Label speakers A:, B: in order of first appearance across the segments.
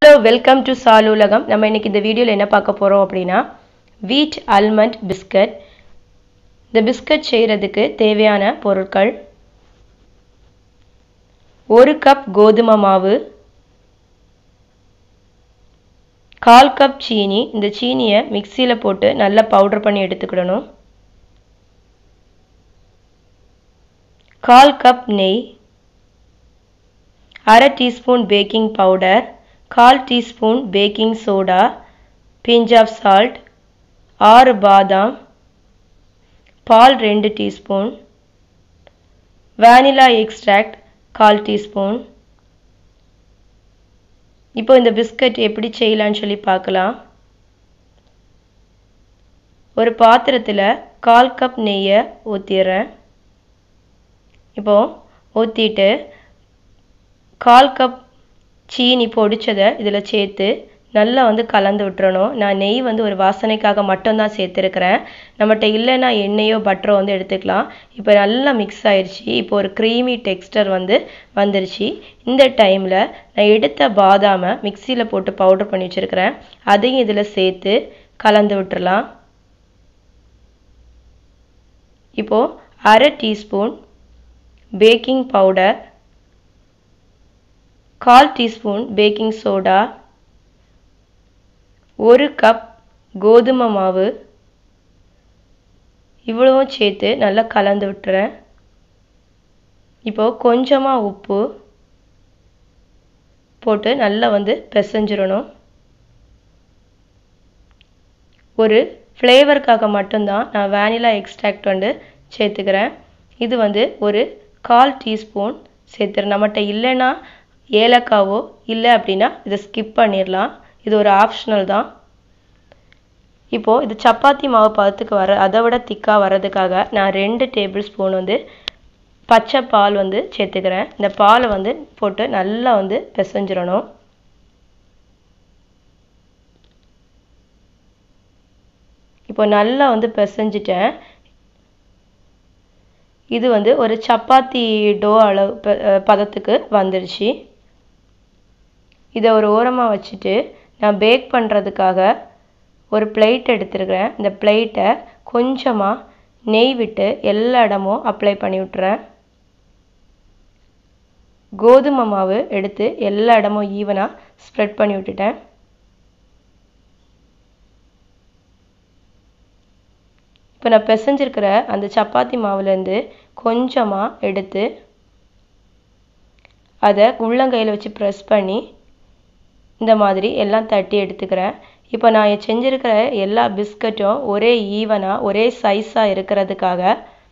A: hello welcome to சால் உலகம் நம்ம இன்னைக்கு இந்த வீடியோவில் என்ன பார்க்க போகிறோம் அப்படின்னா வீட் அல்மண்ட் பிஸ்கட் இந்த பிஸ்கட் செய்கிறதுக்கு தேவையான பொருட்கள் ஒரு கப் கோதுமை மாவு கால் கப் சீனி இந்த சீனியை மிக்சியில் போட்டு நல்லா பவுடர் பண்ணி எடுத்துக்கிடணும் கால் கப் நெய் அரை டீஸ்பூன் பேக்கிங் பவுடர் கால் teaspoon baking soda pinch of salt ஆறு பாதாம் பால் ரெண்டு டீஸ்பூன் வேனிலா எக்ஸ்ட்ராக்ட் கால் டீஸ்பூன் இப்போ இந்த பிஸ்கட் எப்படி செய்யலான்னு சொல்லி பார்க்கலாம் ஒரு பாத்திரத்தில் கால் கப் நெய்யை ஊற்றிடுறேன் இப்போது ஊற்றிட்டு கால் கப் சீனி பொடிச்சதை இதில் சேர்த்து நல்லா வந்து கலந்து விட்டுறணும் நான் நெய் வந்து ஒரு வாசனைக்காக மட்டும்தான் சேர்த்துருக்கிறேன் நம்மகிட்ட இல்லைன்னா எண்ணெயோ பட்டரோ வந்து எடுத்துக்கலாம் இப்போ நல்லா மிக்ஸ் ஆயிடுச்சு இப்போ ஒரு க்ரீமி டெக்ஸ்டர் வந்து வந்துருச்சு இந்த டைமில் நான் எடுத்த பாதாமை மிக்சியில் போட்டு பவுடர் பண்ணி வச்சுருக்கிறேன் அதையும் இதில் சேர்த்து கலந்து விட்டுறலாம் இப்போது அரை டீஸ்பூன் பேக்கிங் பவுடர் கால் டீஸ்பூன் பேக்கிங் சோடா ஒரு கப் கோதுமை மாவு இவ்வளவும் சேர்த்து நல்லா கலந்து விட்டுறேன் இப்போது கொஞ்சமாக உப்பு போட்டு நல்லா வந்து பிசைஞ்சிடணும் ஒரு ஃப்ளேவருக்காக மட்டும்தான் நான் வேனிலா எக்ஸ்ட்ராக்ட் வந்து சேர்த்துக்கிறேன் இது வந்து ஒரு கால் டீஸ்பூன் சேர்த்துறேன் நம்மகிட்ட இல்லைன்னா ஏலக்காவோ இல்லை அப்படின்னா இதை ஸ்கிப் பண்ணிடலாம் இது ஒரு ஆப்ஷனல் தான் இப்போது இது சப்பாத்தி மாவு பதத்துக்கு வர அதை விட திக்காக வர்றதுக்காக நான் ரெண்டு டேபிள் ஸ்பூன் வந்து பச்சை பால் வந்து சேர்த்துக்கிறேன் இந்த பாலை வந்து போட்டு நல்லா வந்து பிசைஞ்சிடணும் இப்போ நல்லா வந்து பிசைஞ்சிட்டேன் இது வந்து ஒரு சப்பாத்தி டோ அளவு பதத்துக்கு வந்துடுச்சு இதை ஒரு ஓரமாக வச்சுட்டு நான் பேக் பண்ணுறதுக்காக ஒரு பிளேட் எடுத்துருக்கிறேன் இந்த பிளேட்டை கொஞ்சமாக நெய் விட்டு எல்லா இடமும் அப்ளை பண்ணி விட்டுறேன் கோதுமை மாவு எடுத்து எல்லா இடமும் ஈவனாக ஸ்ப்ரெட் பண்ணி விட்டுட்டேன் இப்போ நான் பிசைஞ்சிருக்கிற அந்த சப்பாத்தி மாவுலேருந்து கொஞ்சமாக எடுத்து அதை உள்ளங்கையில் வச்சு ப்ரெஸ் பண்ணி இந்த மாதிரி எல்லாம் தட்டி எடுத்துக்கிறேன் இப்போ நான் செஞ்சுருக்கிற எல்லா பிஸ்கட்டும் ஒரே ஈவனாக ஒரே சைஸாக இருக்கிறதுக்காக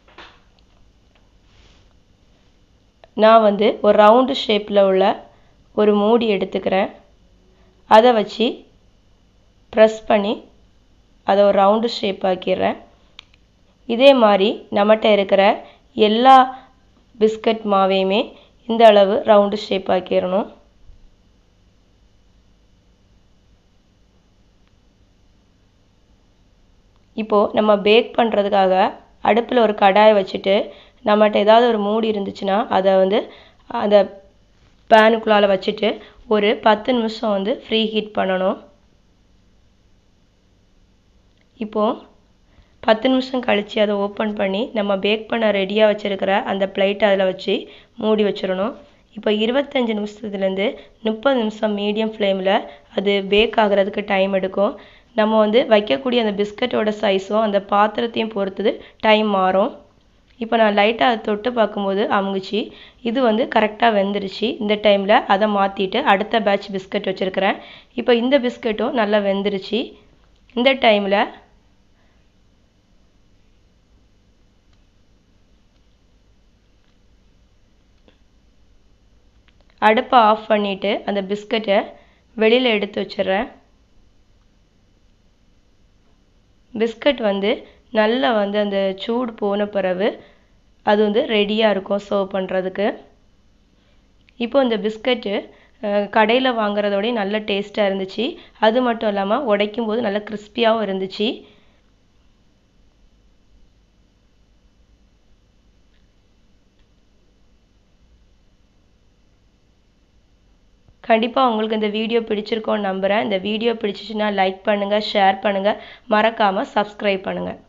A: நான் வந்து ஒரு ரவுண்டு ஷேப்பில் உள்ள ஒரு மூடி எடுத்துக்கிறேன் அதை வச்சு ப்ரெஸ் பண்ணி அதை ஒரு ரவுண்டு ஷேப் ஆக்கிடுறேன் இதே மாதிரி நம்மகிட்ட இருக்கிற எல்லா பிஸ்கட் மாவையுமே இந்த அளவு ரவுண்டு ஷேப் ஆக்கிடணும் இப்போது நம்ம பேக் பண்ணுறதுக்காக அடுப்பில் ஒரு கடாயை வச்சுட்டு நம்மகிட்ட ஏதாவது ஒரு மூடி இருந்துச்சுன்னா அதை வந்து அந்த பேனுக்குள்ளால் வச்சுட்டு ஒரு பத்து நிமிஷம் வந்து ஃப்ரீ ஹீட் பண்ணணும் இப்போது பத்து நிமிஷம் கழித்து அதை ஓப்பன் பண்ணி நம்ம பேக் பண்ண ரெடியாக வச்சுருக்கிற அந்த பிளேட்டை அதில் வச்சு மூடி வச்சிடணும் இப்போ இருபத்தஞ்சி நிமிஷத்துலேருந்து முப்பது நிமிஷம் மீடியம் ஃப்ளேமில் அது பேக் ஆகிறதுக்கு டைம் எடுக்கும் நம்ம வந்து வைக்கக்கூடிய அந்த பிஸ்கட்டோட சைஸும் அந்த பாத்திரத்தையும் பொறுத்தது டைம் மாறும் இப்போ நான் லைட்டாக அதை தொட்டு பார்க்கும்போது அமுங்குச்சு இது வந்து கரெக்டாக வெந்துருச்சு இந்த டைமில் அதை மாற்றிட்டு அடுத்த பேட்ச் பிஸ்கட் வச்சுருக்கிறேன் இப்போ இந்த பிஸ்கட்டும் நல்லா வெந்துருச்சு இந்த டைமில் அடுப்பை ஆஃப் பண்ணிவிட்டு அந்த பிஸ்கட்டை வெளியில் எடுத்து வச்சிடுறேன் பிஸ்கட் வந்து நல்லா வந்து அந்த சூடு போன பிறகு அது வந்து ரெடியாக இருக்கும் சர்வ் பண்ணுறதுக்கு இப்போ இந்த பிஸ்கட்டு கடையில் வாங்குறதோடய நல்ல டேஸ்ட்டாக இருந்துச்சு அது மட்டும் இல்லாமல் உடைக்கும் போது நல்லா கிறிஸ்பியாகவும் இருந்துச்சு கண்டிப்பாக உங்களுக்கு இந்த வீடியோ பிடிச்சிருக்கோன்னு நம்புகிறேன் இந்த வீடியோ பிடிச்சிச்சின்னா லைக் பண்ணுங்கள் ஷேர் பண்ணுங்கள் மறக்காமல் சப்ஸ்கிரைப் பண்ணுங்கள்